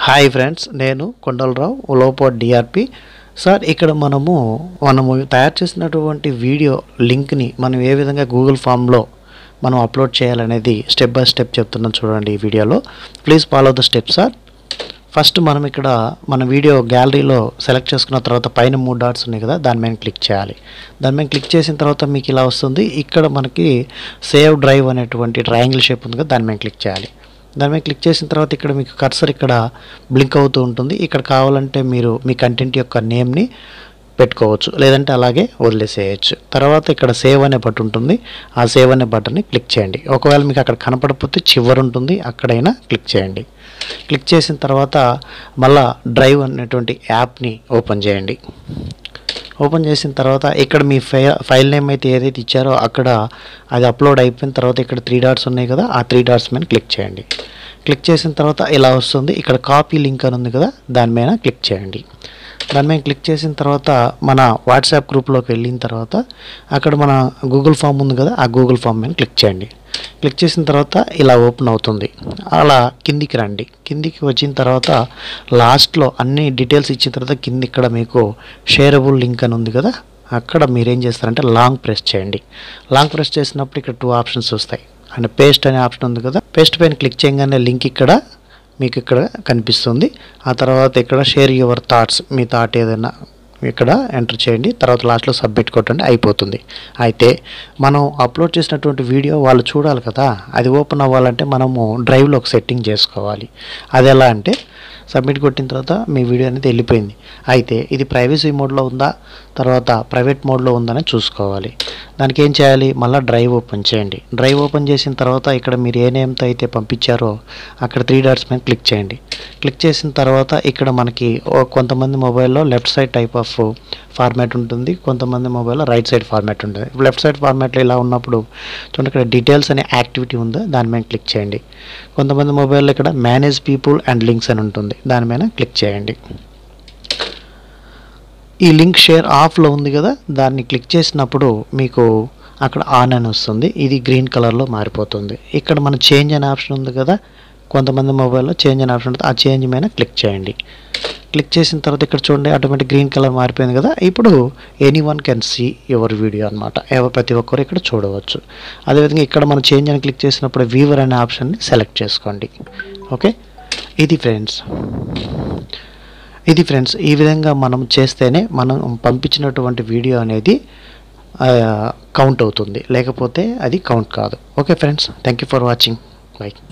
hi friends నేను Kondalarao లోపో DRP sir ఇక్కడ మనము మనము తయారు చేసినటువంటి వీడియో లింక్ని మనం ఏ విధంగా గూగుల్ ఫామ్లో మనం అప్లోడ్ చేయాలనేది స్టెప్ బై స్టెప్ చెప్తున్నాం చూడండి ఈ వీడియోలో please follow the step sir first మనం ఇక్కడ మన వీడియో గ్యాలరీలో సెలెక్ట్ చేసుకున్న తర్వాత పైన మూడు డాట్స్ ఉన్నాయి కదా దాని మీద క్లిక్ చేయాలి దాని మీద క్లిక్ చేసిన తర్వాత మీకు ఇలా వస్తుంది ఇక్కడ మనకి సేవ్ డ్రైవ్ అనేటువంటి ట్రయాంగిల్ షేప్ ఉంది కదా దాని మీద క్లిక్ చేయాలి దాని మీద క్లిక్ చేసిన తర్వాత ఇక్కడ మీకు కర్సర్ ఇక్కడ బ్లింక్ అవుతూ ఉంటుంది ఇక్కడ కావాలంటే మీరు మీ కంటెంట్ యొక్క నేమ్ని పెట్టుకోవచ్చు లేదంటే అలాగే వదిలేసేయచ్చు తర్వాత ఇక్కడ సేవ్ అనే బటన్ ఉంటుంది ఆ సేవ్ అనే బటన్ని క్లిక్ చేయండి ఒకవేళ మీకు అక్కడ కనపడకపోతే చివరి ఉంటుంది అక్కడైనా క్లిక్ చేయండి క్లిక్ చేసిన తర్వాత మళ్ళా డ్రైవ్ అనేటువంటి యాప్ని ఓపెన్ చేయండి ఓపెన్ చేసిన తర్వాత ఇక్కడ మీ ఫై ఫైల్ నేమ్ అయితే ఏదైతే ఇచ్చారో అక్కడ అది అప్లోడ్ అయిపోయిన తర్వాత ఇక్కడ త్రీ డాట్స్ ఉన్నాయి కదా ఆ త్రీ డాట్స్ మీద క్లిక్ చేయండి క్లిక్ చేసిన తర్వాత ఇలా వస్తుంది ఇక్కడ కాపీ లింక్ అని ఉంది కదా దాని మీద క్లిక్ చేయండి దాని మీద క్లిక్ చేసిన తర్వాత మన వాట్సాప్ గ్రూప్లోకి వెళ్ళిన తర్వాత అక్కడ మన గూగుల్ ఫామ్ ఉంది కదా ఆ గూగుల్ ఫామ్ మీద క్లిక్ చేయండి క్లిక్ చేసిన తర్వాత ఇలా ఓపెన్ అవుతుంది అలా కిందికి రండి కిందికి వచ్చిన తర్వాత లాస్ట్లో అన్ని డీటెయిల్స్ ఇచ్చిన తర్వాత కింద ఇక్కడ మీకు షేరబుల్ లింక్ అని ఉంది కదా అక్కడ మీరేం చేస్తారంటే లాంగ్ ప్రెస్ చేయండి లాంగ్ ప్రెస్ చేసినప్పుడు ఇక్కడ టూ ఆప్షన్స్ వస్తాయి అండ్ పేస్ట్ అనే ఆప్షన్ ఉంది కదా పేస్ట్ పైన క్లిక్ చేయగానే లింక్ ఇక్కడ మీకు ఇక్కడ కనిపిస్తుంది ఆ తర్వాత ఇక్కడ షేర్ యువర్ థాట్స్ మీ థాట్ ఏదైనా ఇక్కడ ఎంటర్ చేయండి తర్వాత లాస్ట్లో సబ్మిట్ కొట్టండి అయిపోతుంది అయితే మనం అప్లోడ్ చేసినటువంటి వీడియో వాళ్ళు చూడాలి కదా అది ఓపెన్ అవ్వాలంటే మనము డ్రైవ్లో ఒక సెట్టింగ్ చేసుకోవాలి అది ఎలా అంటే సబ్మిట్ కొట్టిన తర్వాత మీ వీడియో అనేది వెళ్ళిపోయింది అయితే ఇది ప్రైవసీ మోడ్లో ఉందా తర్వాత ప్రైవేట్ మోడ్లో ఉందని చూసుకోవాలి దానికి ఏం చేయాలి మళ్ళీ డ్రైవ్ ఓపెన్ చేయండి డ్రైవ్ ఓపెన్ చేసిన తర్వాత ఇక్కడ మీరు ఏ నేమ్తో అయితే పంపించారో అక్కడ త్రీ డాట్స్ మీద క్లిక్ చేయండి క్లిక్ చేసిన తర్వాత ఇక్కడ మనకి ఓ- కొంతమంది మొబైల్లో left side type of format ఉంటుంది కొంతమంది మొబైల్లో రైట్ సైడ్ ఫార్మాట్ ఉంటుంది లెఫ్ట్ సైడ్ ఫార్మాట్లో ఇలా ఉన్నప్పుడు చూడండి ఇక్కడ డీటెయిల్స్ అనే యాక్టివిటీ ఉందో దాని మీద క్లిక్ చేయండి కొంతమంది మొబైల్లో ఇక్కడ మేనేజ్ పీపుల్ అండ్ లింక్స్ అని ఉంటుంది దాని మీద క్లిక్ చేయండి ఈ లింక్ షేర్ ఆఫ్లో ఉంది కదా దాన్ని క్లిక్ చేసినప్పుడు మీకు అక్కడ ఆన్ అని వస్తుంది ఇది గ్రీన్ కలర్లో మారిపోతుంది ఇక్కడ మన చేంజ్ అనే ఆప్షన్ ఉంది కదా కొంతమంది మొబైల్లో చేంజ్ అనే ఆప్షన్ ఉంటుంది ఆ చేంజ్ మీద క్లిక్ చేయండి క్లిక్ చేసిన తర్వాత ఇక్కడ చూడండి ఆటోమేటిక్ గ్రీన్ కలర్ మారిపోయింది కదా ఇప్పుడు any one can see your video అనమాట ఎవరు ప్రతి ఒక్కరు ఇక్కడ చూడవచ్చు అదేవిధంగా ఇక్కడ మనం చేంజ్ అని క్లిక్ చేసినప్పుడు వీవర్ అనే ఆప్షన్ని సెలెక్ట్ చేసుకోండి ఓకే ఇది ఫ్రెండ్స్ ఇది ఫ్రెండ్స్ ఈ విధంగా మనం చేస్తేనే మనం పంపించినటువంటి వీడియో అనేది కౌంట్ అవుతుంది లేకపోతే అది కౌంట్ కాదు okay friends thank you for watching by